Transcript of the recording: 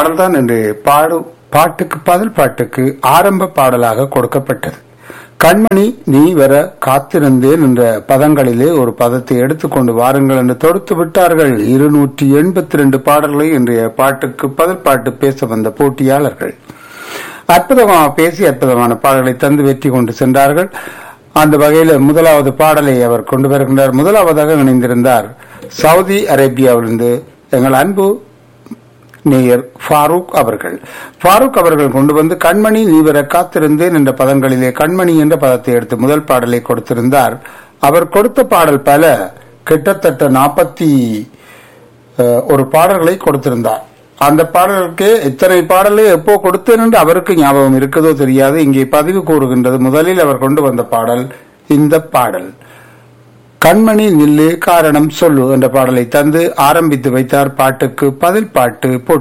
பாடல்தான் என்று பாடு பாட்டுக்கு பதில் பாட்டுக்கு ஆரம்ப பாடலாக கொடுக்கப்பட்டது கண்மணி நீ வர காத்திருந்தேன் என்ற பதங்களிலே ஒரு பதத்தை எடுத்துக்கொண்டு வாருங்கள் என்று தொடுத்து விட்டார்கள் இருநூற்றி எண்பத்தி ரெண்டு பாடல்களை இன்றைய பாட்டுக்கு பதில் பாட்டு பேச வந்த போட்டியாளர்கள் அற்புதமாக பேசி அற்புதமான பாடல்களை தந்து வெற்றி கொண்டு சென்றார்கள் அந்த வகையில் முதலாவது பாடலை அவர் கொண்டு வருகின்றார் முதலாவதாக இணைந்திருந்தார் சவுதி அரேபியாவிலிருந்து எங்கள் அன்பு நேயர் ஃபாரூக் அவர்கள் ஃபாரூக் அவர்கள் கொண்டு வந்து கண்மணி நீ வர காத்திருந்தேன் என்ற பதங்களிலே கண்மணி என்ற பதத்தை எடுத்து முதல் பாடலை கொடுத்திருந்தார் அவர் கொடுத்த பாடல் பல கிட்டத்தட்ட நாற்பத்தி ஒரு பாடல்களை கொடுத்திருந்தார் அந்த பாடலுக்கு இத்தனை பாடலை எப்போ கொடுத்தேன் என்று அவருக்கு ஞாபகம் இருக்குதோ தெரியாது இங்கே பதிவு கூறுகின்றது முதலில் அவர் கொண்டு வந்த பாடல் இந்த பாடல் கண்மணி நில்லு காரணம் சொல்லு என்ற பாடலை தந்து ஆரம்பித்து வைத்தார் பாட்டுக்கு பதில் பாட்டு போட்டி